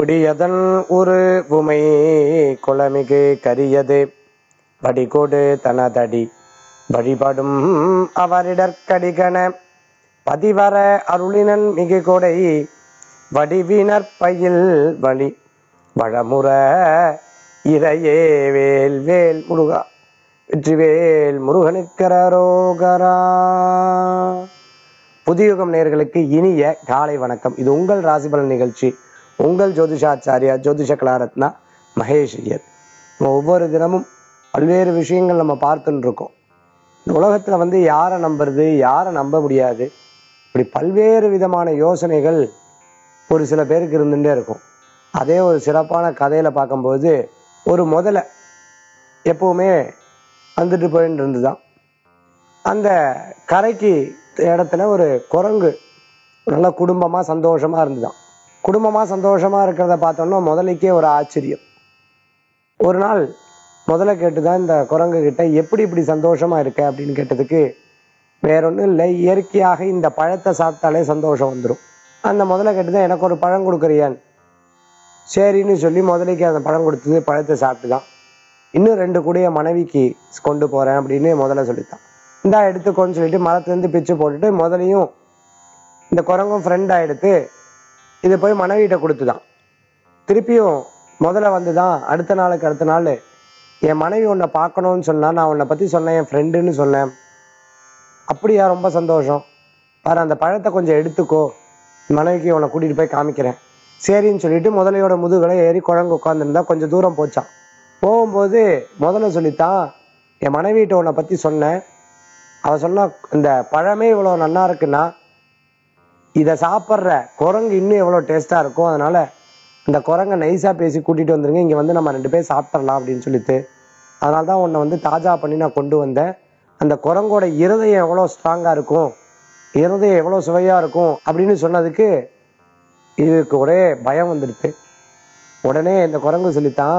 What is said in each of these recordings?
பிடியதன் ஒரு உமை குளமிகு கரியது வடிகொடு தனதடி வழிபடும் அவரிடற்கடிகன பதிவர அருளினன் மிகு கொடை வடிவினர் பயில் வழி வளமுற இறையே வேல் வேல் முருகா வெற்றிவேல் முருகனுக்கரோகரா புதியுகம் நேயர்களுக்கு இனிய காலை வணக்கம் இது உங்கள் ராசிபலன் நிகழ்ச்சி உங்கள் ஜோதிஷாச்சாரியா ஜோதிஷ கலாரத்னா மகேஷ் ஐயர் நம்ம ஒவ்வொரு தினமும் பல்வேறு விஷயங்கள் நம்ம பார்த்துட்டு இருக்கோம் இந்த உலகத்துல வந்து யாரை நம்புறது யாரை நம்ப முடியாது இப்படி பல்வேறு விதமான யோசனைகள் ஒரு சில பேருக்கு இருந்துட்டே இருக்கும் அதே ஒரு சிறப்பான கதையில பார்க்கும்போது ஒரு முதலை எப்பவுமே வந்துட்டு போயிட்டு இருந்துதான் அந்த கரைக்கு இடத்துல ஒரு குரங்கு நல்ல குடும்பமா சந்தோஷமா இருந்துதான் குடும்பமா சந்தோஷமா இருக்கிறத பார்த்தோம்னா முதலைக்கே ஒரு ஆச்சரியம் ஒரு நாள் முதல்ல கேட்டுதான் இந்த குரங்கு கிட்ட எப்படி இப்படி சந்தோஷமா இருக்க அப்படின்னு கேட்டதுக்கு வேற ஒன்றும் இல்லை இயற்கையாக இந்த பழத்தை சாப்பிட்டாலே சந்தோஷம் வந்துடும் அந்த முதல்ல கேட்டுதான் எனக்கு ஒரு பழம் கொடுக்குறியான் சரின்னு சொல்லி முதலைக்கு அந்த பழம் கொடுத்தது பழத்தை சாப்பிட்டு தான் இன்னும் ரெண்டு கூடைய மனைவிக்கு கொண்டு போறேன் அப்படின்னு முதல்ல சொல்லித்தான் இந்தா எடுத்துக்கோன்னு சொல்லிட்டு மரத்துலேருந்து பிச்சு போட்டுட்டு முதலையும் இந்த குரங்கும் ஃப்ரெண்ட் ஆயிடுத்து இது போய் மனைவிகிட்ட கொடுத்துதான் திருப்பியும் முதல்ல வந்து தான் அடுத்த நாளுக்கு அடுத்த நாள் என் மனைவி உன்னை பார்க்கணும்னு சொன்னா நான் உன்னை பத்தி சொன்னேன் என் ஃப்ரெண்டுன்னு சொன்னேன் அப்படியா ரொம்ப சந்தோஷம் பாரு அந்த பழத்தை கொஞ்சம் எடுத்துக்கோ மனைவிக்கு உன்னை கூட்டிட்டு போய் காமிக்கிறேன் சரின்னு சொல்லிட்டு முதலையோட முதுகலை ஏறி குழங்கு உட்காந்துருந்தா கொஞ்சம் தூரம் போச்சான் போகும்போது முதல்ல சொல்லித்தான் என் மனைவிட்ட உன்னை பத்தி சொன்னேன் அவ சொன்னா இந்த பழமே இவ்வளவு நன்னா இருக்குன்னா இதை சாப்பிட்ற குரங்கு இன்னும் எவ்வளோ டேஸ்டா இருக்கும் அதனால இந்த குரங்கை நைஸா பேசி கூட்டிட்டு வந்துருங்க இங்க வந்து நம்ம ரெண்டு பேர் சாப்பிட்றலாம் அப்படின்னு சொல்லிட்டு அதனால தான் உன்னை வந்து தாஜா பண்ணி நான் கொண்டு வந்தேன் அந்த குரங்கோட இருதயம் எவ்வளோ ஸ்ட்ராங்கா இருக்கும் இருதயம் எவ்வளோ சுவையா இருக்கும் அப்படின்னு சொன்னதுக்கு இதுக்கு ஒரே பயம் வந்துடுது உடனே இந்த குரங்கு சொல்லித்தான்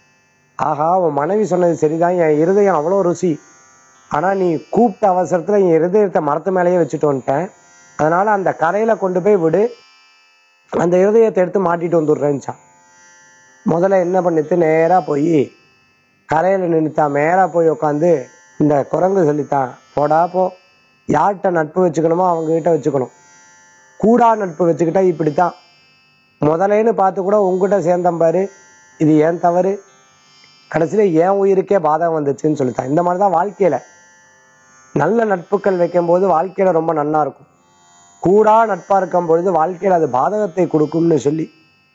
ஆஹா உன் மனைவி சொன்னது சரிதான் என் இருதயம் அவ்வளோ ருசி ஆனா நீ கூப்பிட்ட அவசரத்துல என் இருதயத்தை மரத்து மேலேயே வச்சுட்டு வந்துட்டேன் அதனால அந்த கரையில கொண்டு போய் விடு அந்த இருதயத்தை எடுத்து மாட்டிட்டு வந்துடுறேன்ச்சான் முதல்ல என்ன பண்ணிட்டு நேரா போய் கரையில நின்றுத்தான் மேலா போய் உட்காந்து இந்த குரங்கு சொல்லித்தான் போடா போ யார்கிட்ட நட்பு வச்சுக்கணுமோ அவங்க கிட்ட வச்சுக்கணும் கூடா நட்பு வச்சுக்கிட்டா இப்படித்தான் முதலேன்னு பார்த்து கூட உங்ககிட்ட சேர்ந்தம் பாரு இது ஏன் தவறு கடைசியில என் உயிருக்கே பாதகம் வந்துச்சுன்னு சொல்லித்தான் இந்த மாதிரி தான் வாழ்க்கையில நல்ல நட்புகள் வைக்கும்போது வாழ்க்கையில ரொம்ப நன்னா இருக்கும் கூடா நட்பா இருக்கும் பொழுது வாழ்க்கையில அது பாதகத்தை கொடுக்கும்னு சொல்லி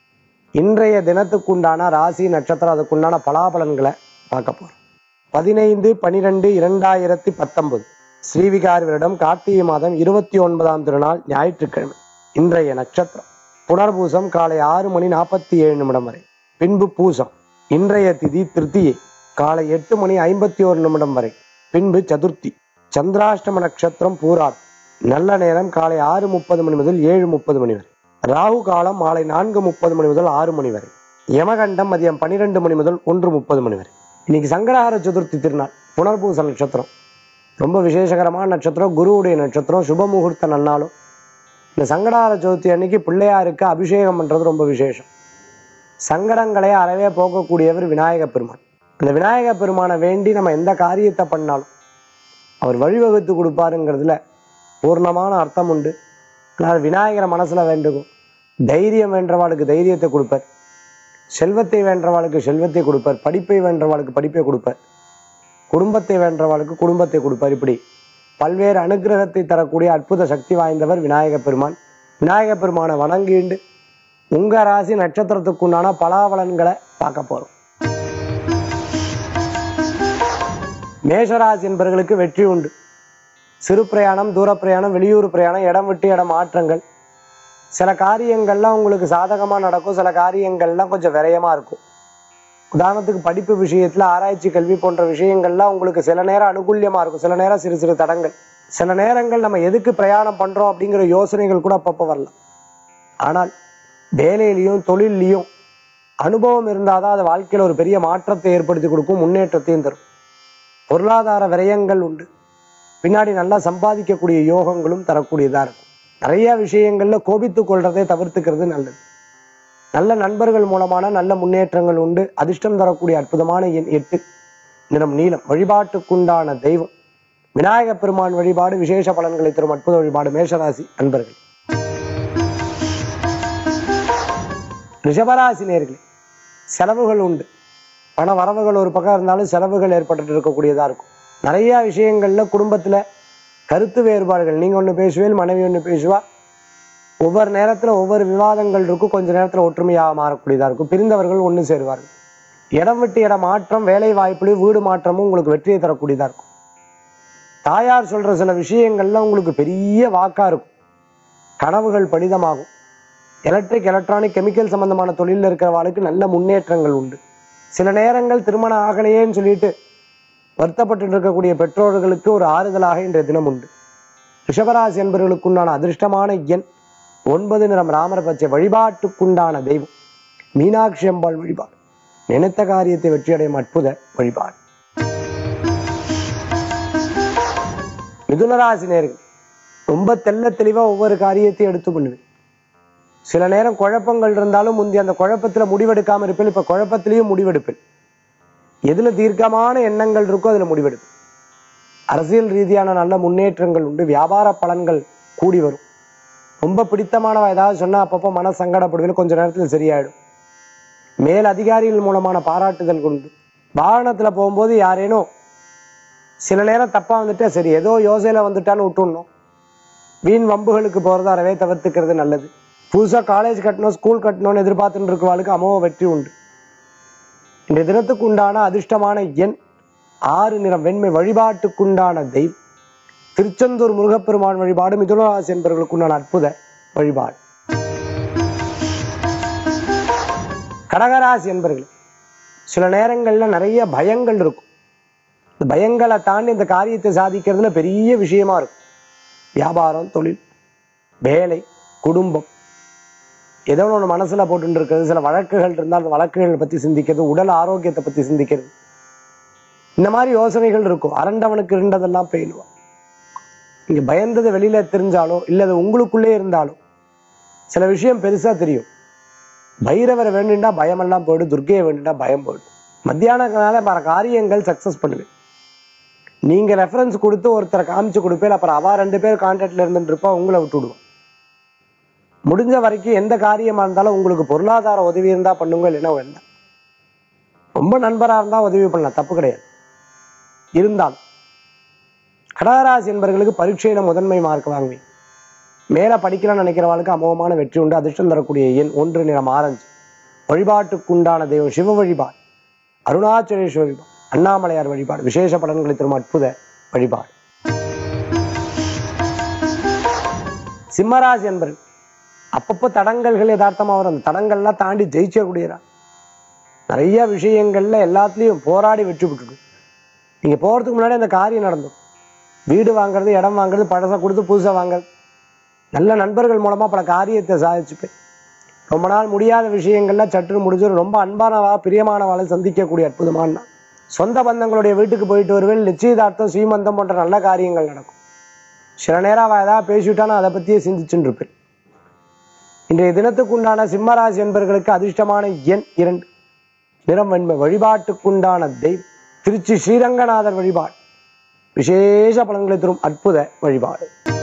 இன்றைய தினத்துக்குண்டான ராசி நட்சத்திரம் அதுக்குண்டான பலாபலன்களை பார்க்க போறோம் பதினைந்து பனிரெண்டு இரண்டாயிரத்தி பத்தொன்பது ஸ்ரீவிகாரி வருடம் கார்த்திகை மாதம் இருபத்தி ஒன்பதாம் திருநாள் ஞாயிற்றுக்கிழமை இன்றைய நட்சத்திரம் புனர்பூசம் காலை ஆறு மணி நாற்பத்தி ஏழு நிமிடம் வரை பின்பு பூசம் இன்றைய திதி திருத்தியை காலை எட்டு மணி ஐம்பத்தி ஒரு நிமிடம் வரை பின்பு சதுர்த்தி சந்திராஷ்டம நட்சத்திரம் பூரார் நல்ல நேரம் காலை ஆறு முப்பது மணி முதல் ஏழு முப்பது மணி வரை ராகு காலம் மாலை நான்கு முப்பது மணி முதல் ஆறு மணி வரை யமகண்டம் மதியம் பன்னிரெண்டு மணி முதல் ஒன்று முப்பது மணி வரை இன்னைக்கு சங்கடஹர சதுர்த்தி திருநாள் புனர்பூச நட்சத்திரம் ரொம்ப விசேஷகரமான நட்சத்திரம் குருவுடைய நட்சத்திரம் சுப முகூர்த்த நன்னாலும் இந்த சங்கடஹர சதுர்த்தி அன்னைக்கு பிள்ளையாருக்கு அபிஷேகம் பண்றது ரொம்ப விசேஷம் சங்கடங்களை அறவே போக்கக்கூடியவர் விநாயக பெருமான் அந்த விநாயக பெருமானை வேண்டி நம்ம எந்த காரியத்தை பண்ணாலும் அவர் வழிவகுத்து கொடுப்பாருங்கிறதுல பூர்ணமான அர்த்தம் உண்டு ஆனால் விநாயகரை மனசுல வேண்டுகும் தைரியம் வேண்டவாளுக்கு தைரியத்தை கொடுப்பார் செல்வத்தை வேண்டவாளுக்கு செல்வத்தை கொடுப்பார் படிப்பை வேண்டவாளுக்கு படிப்பை கொடுப்பார் குடும்பத்தை வேண்டவாளுக்கு குடும்பத்தை கொடுப்பார் இப்படி பல்வேறு அனுகிரகத்தை தரக்கூடிய அற்புத சக்தி வாய்ந்தவர் விநாயக பெருமான் விநாயக பெருமானை வணங்கிண்டு உங்க ராசி நட்சத்திரத்துக்குண்டான பலாபலன்களை பார்க்க போறோம் மேஷராசி என்பவர்களுக்கு வெற்றி உண்டு சிறு பிரயாணம் தூர பிரயாணம் வெளியூர் பிரயாணம் இடம் விட்டு இடம் மாற்றங்கள் சில காரியங்கள்லாம் உங்களுக்கு சாதகமா நடக்கும் சில காரியங்கள்லாம் கொஞ்சம் விரயமா இருக்கும் உதாரணத்துக்கு படிப்பு விஷயத்துல ஆராய்ச்சி கல்வி போன்ற விஷயங்கள்லாம் உங்களுக்கு சில நேரம் அனுகூல்யமா இருக்கும் சில நேரம் சிறு சிறு தடங்கள் சில நேரங்கள் நம்ம எதுக்கு பிரயாணம் பண்றோம் அப்படிங்கிற யோசனைகள் கூட அப்பப்போ வரலாம் ஆனால் வேலையிலையும் தொழிலையும் அனுபவம் இருந்தாதான் அது வாழ்க்கையில ஒரு பெரிய மாற்றத்தை ஏற்படுத்தி கொடுக்கும் முன்னேற்றத்தையும் தரும் பொருளாதார விரயங்கள் உண்டு பின்னாடி நல்லா சம்பாதிக்கக்கூடிய யோகங்களும் தரக்கூடியதா இருக்கும் நிறைய விஷயங்கள்ல கோபித்துக் கொள்றதை தவிர்த்துக்கிறது நல்லது நல்ல நண்பர்கள் மூலமான நல்ல முன்னேற்றங்கள் உண்டு அதிர்ஷ்டம் தரக்கூடிய அற்புதமான எண் எட்டு நிறம் நீலம் வழிபாட்டுக்குண்டான தெய்வம் விநாயக பெருமான் வழிபாடு விசேஷ பலன்களை தரும் அற்புத வழிபாடு மேஷராசி அன்பர்கள் ரிஷபராசி நேர்களே செலவுகள் உண்டு பண வரவுகள் ஒரு பக்கம் இருந்தாலும் செலவுகள் ஏற்பட்டு இருக்கக்கூடியதா இருக்கும் நிறைய விஷயங்கள்ல குடும்பத்துல கருத்து வேறுபாடுகள் நீங்க ஒண்ணு பேசுவேல் மனைவி ஒண்ணு பேசுவா ஒவ்வொரு நேரத்துல ஒவ்வொரு விவாதங்கள் இருக்கும் கொஞ்ச நேரத்துல ஒற்றுமையாக மாறக்கூடியதா இருக்கும் பிரிந்தவர்கள் ஒண்ணு சேருவார்கள் இடம் விட்டு இடம் மாற்றம் வேலை வாய்ப்புலையும் வீடு மாற்றமும் உங்களுக்கு வெற்றியை தரக்கூடியதா இருக்கும் தாயார் சொல்ற சில விஷயங்கள்ல உங்களுக்கு பெரிய வாக்கா இருக்கும் கனவுகள் பலிதமாகும் எலக்ட்ரிக் எலக்ட்ரானிக் கெமிக்கல் சம்பந்தமான தொழிலில் இருக்கிறவாளுக்கு நல்ல முன்னேற்றங்கள் உண்டு சில நேரங்கள் திருமணம் ஆகலையேன்னு சொல்லிட்டு வருத்தப்பட்டு இருக்கக்கூடிய பெற்றோர்களுக்கு ஒரு ஆறுதலாக இன்றைய தினம் உண்டு ரிஷபராசி என்பவர்களுக்குண்டான அதிர்ஷ்டமான எண் ஒன்பது நிறம் ராமர் பச்சை வழிபாட்டுக்குண்டான தெய்வம் மீனாட்சி அம்பாள் வழிபாடு நினைத்த காரியத்தை வெற்றியடையும் அற்புத வழிபாடு மிதுனராசி நேர்கள் ரொம்ப தெள்ள தெளிவா ஒவ்வொரு காரியத்தையும் எடுத்து பண்ணுவேன் சில நேரம் குழப்பங்கள் இருந்தாலும் முந்தைய அந்த குழப்பத்துல முடிவெடுக்காம இருப்பேன் இப்ப குழப்பத்திலையும் முடிவெடுப்பேன் எதுல தீர்க்கமான எண்ணங்கள் இருக்கோ அதுல முடிவெடுப்பேன் அரசியல் ரீதியான நல்ல முன்னேற்றங்கள் உண்டு வியாபார பலன்கள் கூடி வரும் ரொம்ப பிடித்தமானவ ஏதாவது சொன்னா அப்பப்போ மன சங்கடப்படுவேன் கொஞ்ச நேரத்துல சரியாயிடும் மேல் அதிகாரிகள் மூலமான பாராட்டுதல் உண்டு வாகனத்துல போகும்போது யாரேனும் சில நேரம் தப்பா வந்துட்டா சரி ஏதோ யோசையில வந்துட்டான்னு விட்டுடணும் வீண் வம்புகளுக்கு போறத அறவே தவிர்த்துக்கிறது நல்லது புதுசா காலேஜ் கட்டணும் ஸ்கூல் கட்டணும்னு எதிர்பார்த்துட்டு இருக்கவாளுக்கு அமோக வெற்றி உண்டு இந்த தினத்துக்கு உண்டான அதிர்ஷ்டமான எண் ஆறு நிறம் வெண்மை வழிபாட்டுக்குண்டான தெய்வம் திருச்செந்தூர் முருகப்பெருமான் வழிபாடு மிதுனராசி என்பவர்களுக்கு உண்டான அற்புத வழிபாடு கடகராசி என்பர்கள் சில நேரங்கள்ல நிறைய பயங்கள் இருக்கும் இந்த பயங்களை தாண்டி இந்த காரியத்தை சாதிக்கிறதுல பெரிய விஷயமா இருக்கும் வியாபாரம் தொழில் வேலை குடும்பம் ஏதோ ஒன்று மனசுல போட்டு இருக்கிறது சில வழக்குகள் இருந்தால் அந்த வழக்குகள் பத்தி சிந்திக்கிறது உடல் ஆரோக்கியத்தை பத்தி சிந்திக்கிறது இந்த மாதிரி யோசனைகள் இருக்கும் அரண்டவனுக்கு இருண்டதெல்லாம் பெயினுவான் நீங்க பயந்தது வெளியில தெரிஞ்சாலோ இல்ல அது உங்களுக்குள்ளே இருந்தாலோ சில விஷயம் பெருசா தெரியும் பைரவரை வேண்டுண்டா பயமெல்லாம் போயிடும் துர்க்கையை வேண்டுண்டா பயம் போயிடும் மத்தியானத்தினால பல காரியங்கள் சக்சஸ் பண்ணுவேன் நீங்க ரெஃபரன்ஸ் கொடுத்து ஒருத்தரை காமிச்சு கொடுப்பேன் அப்புறம் அவ ரெண்டு பேர் கான்டாக்ட்ல இருந்துட்டு இருப்பா உங்களை விட்டு விடுவான் முடிஞ்ச வரைக்கும் எந்த காரியமா இருந்தாலும் உங்களுக்கு பொருளாதார உதவி இருந்தா பண்ணுங்க இல்லைன்னா வேண்டாம் ரொம்ப நண்பரா இருந்தா உதவி பண்ணலாம் தப்பு கிடையாது இருந்தாலும் கடகராசி என்பவர்களுக்கு பரீட்சையில முதன்மை மார்க் வாங்குவேன் மேல படிக்கலாம்னு நினைக்கிறவங்களுக்கு அமோகமான வெற்றி உண்டு அதிர்ஷ்டம் தரக்கூடிய எண் ஒன்று நிறம் ஆரஞ்சு வழிபாட்டுக்குண்டான தெய்வம் சிவ வழிபாடு அருணாச்சலேஸ்வர வழிபாடு அண்ணாமலையார் வழிபாடு விசேஷ பலன்களை தரும் அற்புத வழிபாடு சிம்மராசி என்பர்கள் அப்பப்போ தடங்கல்கள் யதார்த்தமா வரும் அந்த தடங்கள்லாம் தாண்டி ஜெயிச்சக்கூடியதா நிறைய விஷயங்கள்ல எல்லாத்துலயும் போராடி வெற்றி பெற்றுடு நீங்க போறதுக்கு முன்னாடி அந்த காரியம் நடந்தும் வீடு வாங்குறது இடம் வாங்குறது பழசை கொடுத்து புதுசா வாங்குறது நல்ல நண்பர்கள் மூலமா பல காரியத்தை சாதிச்சுப்பேன் ரொம்ப நாள் முடியாத விஷயங்கள்ல சற்று முடிஞ்சு ரொம்ப அன்பானவா பிரியமானவாளை சந்திக்கக்கூடிய அற்புதமான நாள். சொந்த பந்தங்களுடைய வீட்டுக்கு போயிட்டு வருவேன் நிச்சயதார்த்தம் சீமந்தம் போன்ற நல்ல காரியங்கள் நடக்கும் சில நேரம் அவ ஏதாவது பேசிவிட்டானா அதை பத்தியே சிந்திச்சுட்டு இருப்பேன் இன்றைய தினத்துக்கு உண்டான சிம்மராசி என்பவர்களுக்கு அதிர்ஷ்டமான எண் இரண்டு நிறம் வெண்மை வழிபாட்டுக்குண்டான தெய்வம் திருச்சி ஸ்ரீரங்கநாதர் வழிபாடு விசேஷ பலன்களை தரும் அற்புத வழிபாடு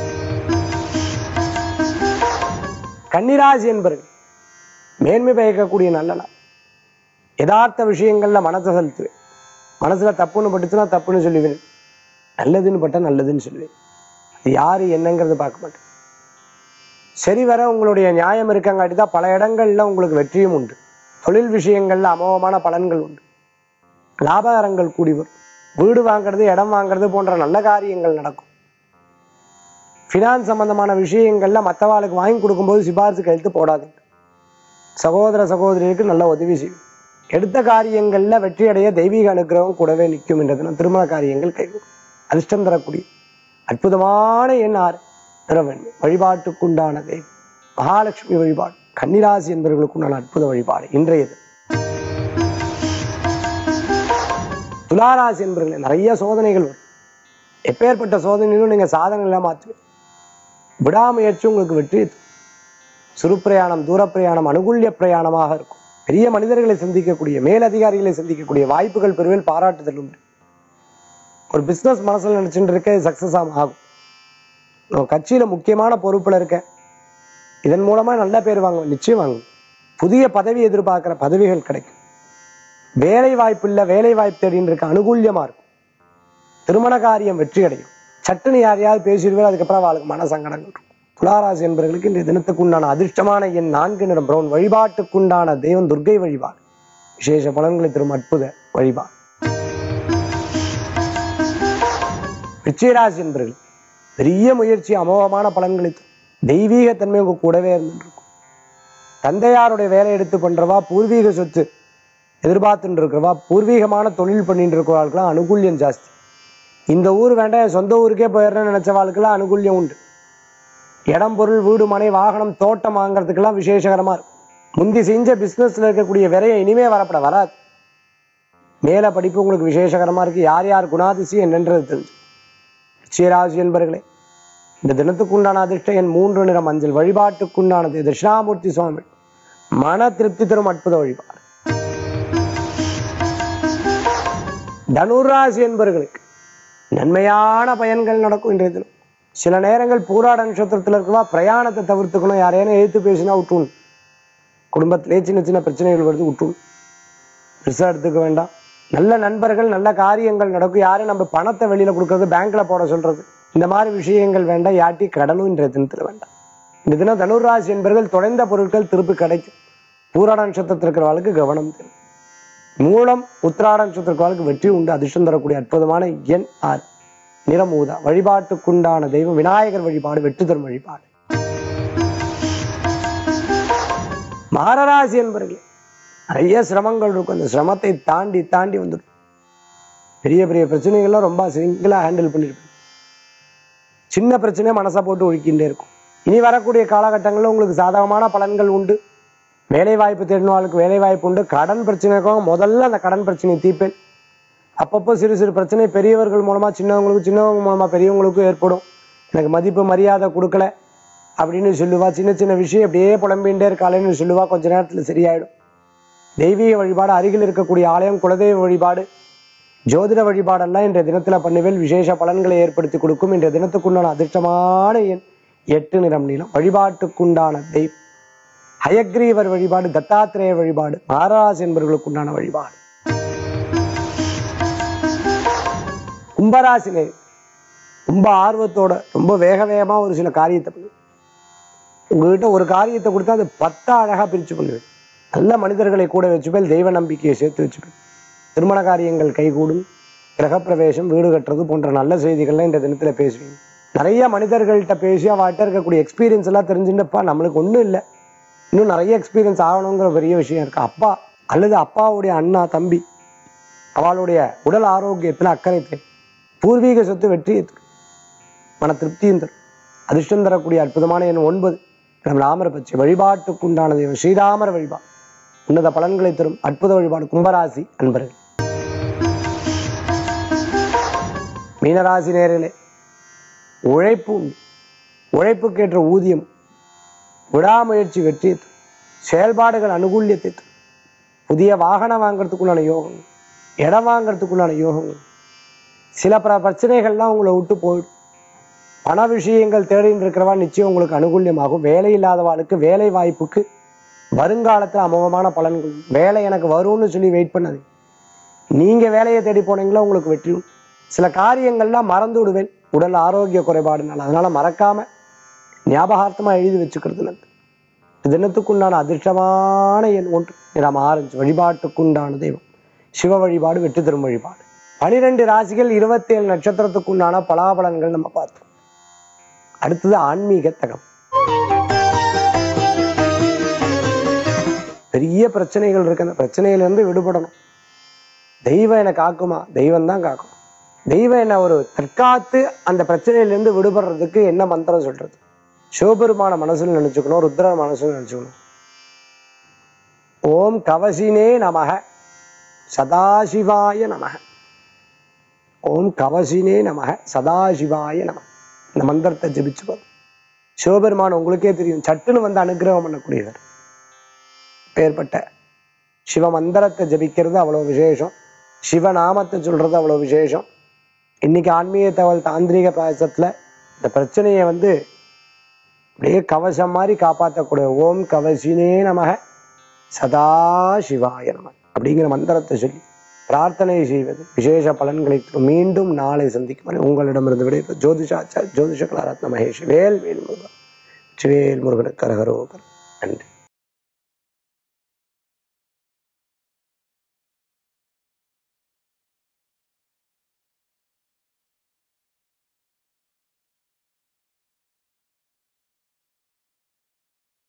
கன்னிராசி என்பவர்கள் மேன்மை பயக்கக்கூடிய நல்ல நாள் யதார்த்த விஷயங்கள்ல மனசை செலுத்துவேன் மனசுல தப்புன்னு பட்டுச்சுன்னா தப்புன்னு சொல்லுவேன் நல்லதுன்னு பட்டா நல்லதுன்னு சொல்லுவேன் அது யாரு என்னங்கிறது பார்க்க மாட்டேன் சரி வர உங்களுடைய நியாயம் இருக்கங்காட்டி தான் பல இடங்கள்ல உங்களுக்கு வெற்றியும் உண்டு தொழில் விஷயங்கள்ல அமோகமான பலன்கள் உண்டு லாபகரங்கள் கூடி வரும் வீடு வாங்குறது இடம் வாங்குறது போன்ற நல்ல காரியங்கள் நடக்கும் ஃபினான்ஸ் சம்பந்தமான விஷயங்கள்ல மற்றவாளுக்கு வாங்கி கொடுக்கும்போது சிபாரிசு கழுத்து போடாதீங்க சகோதர சகோதரிகளுக்கு நல்ல உதவி செய்யும் எடுத்த காரியங்கள்ல வெற்றி அடைய தெய்வீக அனுக்கிரகம் கூடவே நிற்கும் என்றதுனா திருமண காரியங்கள் கைகூடும் அதிர்ஷ்டம் தரக்கூடிய அற்புதமான எண் ஆறு திறவன்மை வழிபாட்டுக்குண்டான தெய்வம் மகாலட்சுமி வழிபாடு கன்னிராசி என்பவர்களுக்குண்டான அற்புத வழிபாடு இன்றையது துளாராசி என்பவர்களே நிறைய சோதனைகள் வரும் எப்பேற்பட்ட சோதனையிலும் நீங்க சாதனைகளை மாற்றுவீங்க விடாமுயற்சி உங்களுக்கு வெற்றி தரும். சிறு பிரயாணம் தூர பிரயாணம் அனுகூல்ய பிரயாணமாக இருக்கும் பெரிய மனிதர்களை சந்திக்கக்கூடிய மேலதிகாரிகளை சந்திக்கக்கூடிய வாய்ப்புகள் பெருவில் பாராட்டுதல் உண்டு ஒரு பிசினஸ் மனசுல நினைச்சுட்டு இருக்க சக்சஸ் ஆகும் நம்ம கட்சியில முக்கியமான பொறுப்புல இருக்க இதன் மூலமா நல்ல பேர் வாங்குவேன் நிச்சயம் வாங்குவேன் புதிய பதவி எதிர்பார்க்கிற பதவிகள் கிடைக்கும் வேலை வாய்ப்பு இல்ல வேலை வாய்ப்பு தேடின்னு இருக்க அனுகூல்யமா இருக்கும் திருமண காரியம் வெற்றி அடையும் சட்டுன்னு யாரையாவது பேசிடுவேன் அதுக்கப்புறம் அவளுக்கு மன சங்கடங்கள் இருக்கும் துளாராசி என்பவர்களுக்கு இன்றைய தினத்துக்கு உண்டான அதிர்ஷ்டமான எண் நான்கு நிறம் பிரவுன் வழிபாட்டுக்குண்டான தெய்வம் துர்க்கை வழிபாடு விசேஷ பலன்களை தரும் அற்புத வழிபாடு விருச்சிகராசி என்பவர்கள் பெரிய முயற்சி அமோகமான பலன்களை தரும் தெய்வீக தன்மை உங்க கூடவே இருந்துட்டு இருக்கும் தந்தையாருடைய வேலை எடுத்து பண்றவா பூர்வீக சொத்து எதிர்பார்த்துட்டு இருக்கிறவா பூர்வீகமான தொழில் பண்ணிட்டு இருக்கிறவர்களுக்கெல்லாம் அனுகூல்யம் ஜாஸ்தி இந்த ஊர் வேண்டாம் என் சொந்த ஊருக்கே போயிடுறேன்னு நினைச்சவாளுக்கெல்லாம் அனுகூல்யம் உண்டு இடம் பொருள் வீடு மனை வாகனம் தோட்டம் வாங்குறதுக்கெல்லாம் விசேஷகரமா இருக்கும் முந்தி செஞ்ச பிசினஸ்ல இருக்கக்கூடிய விரைய இனிமே வரப்பட வராது மேல படிப்பு உங்களுக்கு விசேஷகரமா இருக்கு யார் யார் குணாதிசயம் என்னன்றது தெரிஞ்சு சீராசி என்பர்களே இந்த தினத்துக்கு உண்டான அதிர்ஷ்டம் என் மூன்று நிற மஞ்சள் வழிபாட்டுக்குண்டானது தட்சிணாமூர்த்தி சுவாமி மன திருப்தி தரும் அற்புத வழிபாடு தனுராசி என்பவர்களுக்கு நன்மையான பயன்கள் நடக்கும் இன்றைய தினம் சில நேரங்கள் பூராட நட்சத்திரத்தில் இருக்கவா பிரயாணத்தை தவிர்த்துக்கணும் யாரையான எழுத்து பேசினா விட்டுணும் குடும்பத்திலே சின்ன சின்ன பிரச்சனைகள் வருது விட்டுணும் பெருசா எடுத்துக்க வேண்டாம் நல்ல நண்பர்கள் நல்ல காரியங்கள் நடக்கும் யாரும் நம்ம பணத்தை வெளியில கொடுக்கறது பேங்க்ல போட சொல்றது இந்த மாதிரி விஷயங்கள் வேண்டாம் யாட்டி கடனும் இன்றைய தினத்துல வேண்டாம் இந்த தினம் தனுராசி என்பவர்கள் தொலைந்த பொருட்கள் திருப்பி கிடைக்கும் பூராட நட்சத்திரத்தில் இருக்கிறவர்களுக்கு கவனம் தேவை மூலம் உத்திராட நட்சத்திரக்காலுக்கு வெற்றி உண்டு அதிர்ஷ்டம் தரக்கூடிய அற்புதமான எண் ஆறு நிறம் ஊதா வழிபாட்டுக்குண்டான தெய்வம் விநாயகர் வழிபாடு வெற்றி தரும் வழிபாடு மகராசி என்பர்களே நிறைய சிரமங்கள் இருக்கும் அந்த சிரமத்தை தாண்டி தாண்டி வந்துடும் பெரிய பெரிய பிரச்சனைகள்லாம் ரொம்ப சிங்கிளா ஹேண்டில் பண்ணிருப்பேன் சின்ன பிரச்சனையை மனசை போட்டு ஒழிக்கின்றே இருக்கும் இனி வரக்கூடிய காலகட்டங்களில் உங்களுக்கு சாதகமான பலன்கள் உண்டு வேலை வாய்ப்பு தேடினவாளுக்கு வேலை வாய்ப்பு உண்டு கடன் பிரச்சனை இருக்கும் முதல்ல அந்த கடன் பிரச்சனையை தீர்ப்பேன் அப்பப்போ சிறு சிறு பிரச்சனை பெரியவர்கள் மூலமா சின்னவங்களுக்கு சின்னவங்க மூலமா பெரியவங்களுக்கும் ஏற்படும் எனக்கு மதிப்பு மரியாதை கொடுக்கல அப்படின்னு சொல்லுவா சின்ன சின்ன விஷயம் அப்படியே புலம்பிகிட்டே இருக்காளேன்னு சொல்லுவா கொஞ்ச நேரத்துல சரியாயிடும் தெய்வீக வழிபாடு அருகில் இருக்கக்கூடிய ஆலயம் குலதெய்வ வழிபாடு ஜோதிட வழிபாடெல்லாம் இன்றைய தினத்துல பண்ணுவேல் விசேஷ பலன்களை ஏற்படுத்தி கொடுக்கும் இன்றைய தினத்துக்குண்டான அதிர்ஷ்டமான எண் எட்டு நிறம் நீளம் வழிபாட்டுக்குண்டான தெய்வம் ஹயக்ரீவர் வழிபாடு தத்தாத்திரேய வழிபாடு மகாராஜ் என்பவர்களுக்கு உண்டான வழிபாடு கும்பராசினே ரொம்ப ஆர்வத்தோட ரொம்ப வேக வேகமா ஒரு சில காரியத்தை பண்ணு உங்ககிட்ட ஒரு காரியத்தை கொடுத்தா அது பத்தா அழகா பிரிச்சு பண்ணுவேன் நல்ல மனிதர்களை கூட வச்சுப்பேன் தெய்வ நம்பிக்கையை சேர்த்து வச்சுப்பேன் திருமண காரியங்கள் கைகூடும் கிரகப்பிரவேசம் வீடு கட்டுறது போன்ற நல்ல செய்திகள்லாம் இந்த தினத்துல பேசுவீங்க நிறைய மனிதர்கள்ட்ட பேசி அவட்ட இருக்கக்கூடிய எக்ஸ்பீரியன்ஸ் எல்லாம் தெரிஞ்சுட்டப்பா நம்மளுக்கு ஒண்ணும் இல்லை இன்னும் நிறைய எக்ஸ்பீரியன்ஸ் ஆகணுங்கிற பெரிய விஷயம் இருக்கு அப்பா அல்லது அப்பாவுடைய அண்ணா தம்பி அவளுடைய உடல் ஆரோக்கியத்துல அக்கறை தேவை பூர்வீக சொத்து வெற்றியை தரும் மன திருப்தியும் தரும் அதிர்ஷ்டம் தரக்கூடிய அற்புதமான எண் ஒன்பது நம் ராமர பட்சி வழிபாட்டுக்குண்டான தெய்வம் ஸ்ரீராமர் வழிபாடு உன்னத பலன்களை தரும் அற்புத வழிபாடு கும்பராசி அன்பர்கள் மீனராசி நேர்களே உழைப்பு உண்டு உழைப்புக்கேற்ற ஊதியம் விடாமுயற்சி வெற்றியை தரும் செயல்பாடுகள் அனுகூல்யத்தை தரும் புதிய வாகனம் வாங்குறதுக்குள்ளான யோகங்கள் இடம் வாங்குறதுக்குள்ளான யோகங்கள் சில பிர பிரச்சனைகள்லாம் உங்களை விட்டு போயிடும் பண விஷயங்கள் தேடின்னு இருக்கிறவா நிச்சயம் உங்களுக்கு அனுகூல்யமாகும் வேலை இல்லாதவாளுக்கு வேலை வாய்ப்புக்கு வருங்காலத்துல அமோகமான பலன்கள் உண்டு. வேலை எனக்கு வரும்னு சொல்லி வெயிட் பண்ணாது நீங்க வேலையை தேடி போனீங்களா உங்களுக்கு வெற்றி உண்டு. சில காரியங்கள்லாம் மறந்து விடுவேன் உடல் ஆரோக்கிய குறைபாடுனால அதனால மறக்காம ஞாபகார்த்தமா எழுதி வச்சுக்கிறது நல்லது தினத்துக்குண்டான அதிர்ஷ்டமான எண் ஒன்று நிறம் ஆரஞ்சு வழிபாட்டுக்குண்டான தெய்வம் சிவ வழிபாடு வெற்றி தரும் வழிபாடு பனிரெண்டு ராசிகள் இருபத்தி ஏழு நட்சத்திரத்துக்குண்டான பலாபலன்கள் நம்ம பார்த்தோம் அடுத்தது ஆன்மீக தகம் பெரிய பிரச்சனைகள் இருக்கு அந்த பிரச்சனையிலிருந்து விடுபடணும் தெய்வம் என்னை காக்குமா தெய்வம் தான் காக்கும் தெய்வம் என்ன ஒரு தற்காத்து அந்த பிரச்சனையிலிருந்து விடுபடுறதுக்கு என்ன மந்திரம் சொல்றது சிவபெருமான மனசுல நினைச்சுக்கணும் ருத்ர மனசுல நினைச்சுக்கணும் ஓம் கவசினே நமக சதாசிவாய நமக ஓம் கவசினே நமக சதாசிவாய நம இந்த மந்திரத்தை ஜெபிச்சு பாருங்க சிவபெருமான் உங்களுக்கே தெரியும் சட்டுன்னு வந்து அனுகிரகம் பண்ணக்கூடியவர் பேர்பட்ட சிவ மந்திரத்தை ஜபிக்கிறது அவ்வளவு விசேஷம் சிவநாமத்தை சொல்றது அவ்வளவு விசேஷம் இன்னைக்கு ஆன்மீக தகவல் தாந்திரிக பாயசத்துல இந்த பிரச்சனையை வந்து அப்படியே கவசம் மாதிரி காப்பாற்றக்கூடிய ஓம் கவசினே நமக சதா சிவாய நம அப்படிங்கிற மந்திரத்தை சொல்லி பிரார்த்தனை செய்வது விசேஷ பலன்களை தரும். மீண்டும் நாளை சந்திக்கும் வரை உங்களிடமிருந்து விடைபெறும் ஜோதிஷாச்சார் ஜோதிஷ கலாரத்ன மகேஷ் வேல் வேல் முருகன் வேல் முருகனுக்கு கரகரோகர் நன்றி